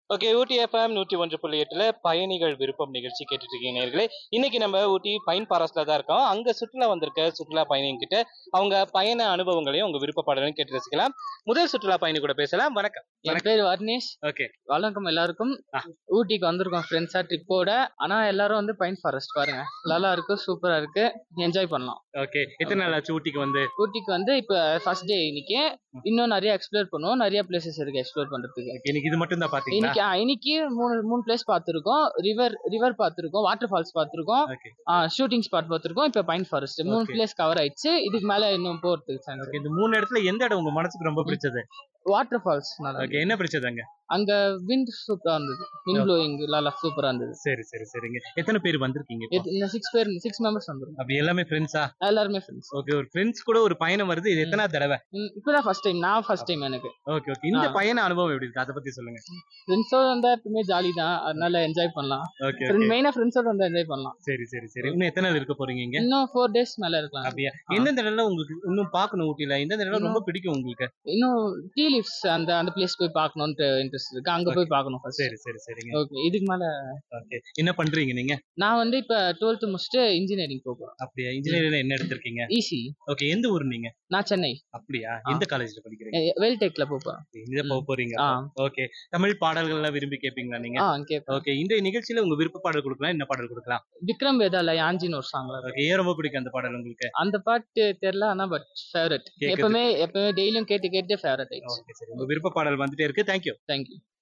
Okay ஊட்டி FM நூற்றி ஒன்று புள்ளி எட்டுல பயணிகள் விருப்பம் நிகழ்ச்சி கேட்டுட்டு இருக்கீங்க நேர்களே இன்னைக்கு நம்ம ஊட்டி பைன் ஃபாரஸ்ட்ல தான் இருக்கோம் அங்க சுற்றுலா வந்திருக்க சுற்றுலா பயணிங்க கிட்ட அவங்க பயண அனுபவங்களையும் உங்க விருப்பப்பாடலையும் கேட்டு ரசிக்கலாம் முதல் சுற்றுலா பயணி கூட பேசலாம் வணக்கம் என் பேர் வர்ணேஷ் ஓகே வணக்கம் எல்லாருக்கும் ஆ. ஊட்டிக்கு வந்திருக்கோம் ஃப்ரெண்ட்ஸா ட்ரிப்போட ஆனா எல்லாரும் வந்து பைன் ஃபாரஸ்ட் பாருங்க நல்லா இருக்கு சூப்பரா இருக்கு என்ஜாய் பண்ணலாம் ஓகே எத்தனை நாள் ஆச்சு ஊட்டிக்கு வந்து ஊட்டிக்கு வந்து இப்ப ஃபர்ஸ்ட் டே இன்னைக்கு இன்னும் நிறைய எக்ஸ்ப்ளோர் பண்ணுவோம் நிறைய பிளேசஸ் இருக்கு எக்ஸ்ப்ளோர் பண்றதுக்கு Okay, இன்னைக்கு இது மட்டும் தான் பாத்தீங்களா இன்னைக்கு ஆ, இன்னைக்கு மூணு மூணு பிளேஸ் பார்த்துருக்கோம் ரிவர் ரிவர் பார்த்துருக்கோம் வாட்டர் ஃபால்ஸ் பார்த்துருக்கோம் ஓகே ஷூட்டிங் ஸ்பாட் பார்த்துருக்கோம் இப்போ பைன் ஃபாரஸ்ட் மூணு Okay. பிளேஸ் கவர் ஆயிடுச்சு இதுக்கு மேல இன்னும் போறதுக்கு சான்ஸ் ஓகே இந்த மூணு இடத்துல எந்த இடம் உங்க மனசுக்கு ரொம்ப பிடிச்சது வாட்டர் ஃபால்ஸ் நல்லா ஓகே என்ன பிடிச்சது அங்க அங்க விண்ட் சூப்பரா இருந்தது விண்ட் ப்ளோயிங் நல்லா சூப்பரா இருந்தது சரி சரி சரிங்க எத்தனை பேர் வந்திருக்கீங்க இப்போ? எத்- இந்த சிக்ஸ் பேர் சிக்ஸ் மெம்பர்ஸ் வந்துரும் அப்படி எல்லாமே ஃப்ரெண்ட்ஸா எல்லாருமே ஃப்ரெண்ட்ஸ் ஓகே ஒரு ஃப்ரெண்ட்ஸ் கூட ஒரு பயணம் வருது இது எத்தனை தடவை இப்பதான் ஃபர்ஸ்ட் டைம் நான் ஃபர்ஸ்ட் டைம் எனக்கு ஓகே ஓகே இந்த ஆ. பயண அனுபவம் எப்படி இருக்கு அதை பத்தி சொல்லுங்க ஃப்ரெண்ட்ஸோட வந்தா எப்பவுமே ஜாலி தான் அதனால என்ஜாய் பண்ணலாம் ஓகே மெயினா ஃப்ரெண்ட்ஸோட வந்து என்ஜாய் பண்ணலாம் சரி சரி சரி இன்னும் எத்தனை நாள் இருக்க போறீங்க இங்க இன்னும் ஃபோர் டேஸ் மேல இருக்கலாம் அப்படியா எந்தெந்த இடம்ல உங்களுக்கு இன்னும் பார்க்கணும் ஊட்டில எந்தெந்த இடம் ரொம்ப பிடிக்கும் உங்களுக்கு இன்னும் டீ லிப்ஸ் அந்த அந்த பிளேஸ் போய் பார்க்கணும்னு இன்ட்ரெஸ்ட் இருக்கு அங்க போய் பார்க்கணும் ஃபர்ஸ்ட் சரி சரி சரிங்க ஓகே இதுக்கு மேல ஓகே என்ன பண்றீங்க நீங்க நான் வந்து இப்ப டுவெல்த் முடிச்சுட்டு இன்ஜினியரிங் போகிறேன் அப்படியா இன்ஜினியரிங்ல என்ன எடுத்திருக்கீங்க ஈஸி ஓகே எந்த ஊர் நீங்க நான் சென்னை அப்படியா எந்த காலேஜ்ல படிக்கிறீங்க வெல் டெக்ல போறேன் இங்க போக போறீங்க ஆ ஓகே தமிழ் பாடல்கள் எல்லாம் விரும்பி கேட்பீங்களா நீங்க ஆ கேப்பேன் ஓகே இந்த நிகழ்ச்சியில உங்க விருப்ப பாடல் கொடுக்கலாம் என்ன பாடல் கொடுக்கலாம் விக்ரம் வேதால யாஞ்சின்னு ஒரு சாங்ல ஓகே ஏன் ரொம்ப பிடிக்கும் அந்த பாடல் உங்களுக்கு அந்த பாட்டு தெரியல ஆனா பட் ஃபேவரட் கேக்குது. எப்பவுமே எப்பவுமே டெய்லியும் கேட்டு கேட்டு ஃபேவரட் ஆயிடுச்சு ஓகே சரி உங்க விருப்ப பாடல் வந்துட்டே இருக்கு தேங்க்யூ தேங்க்யூ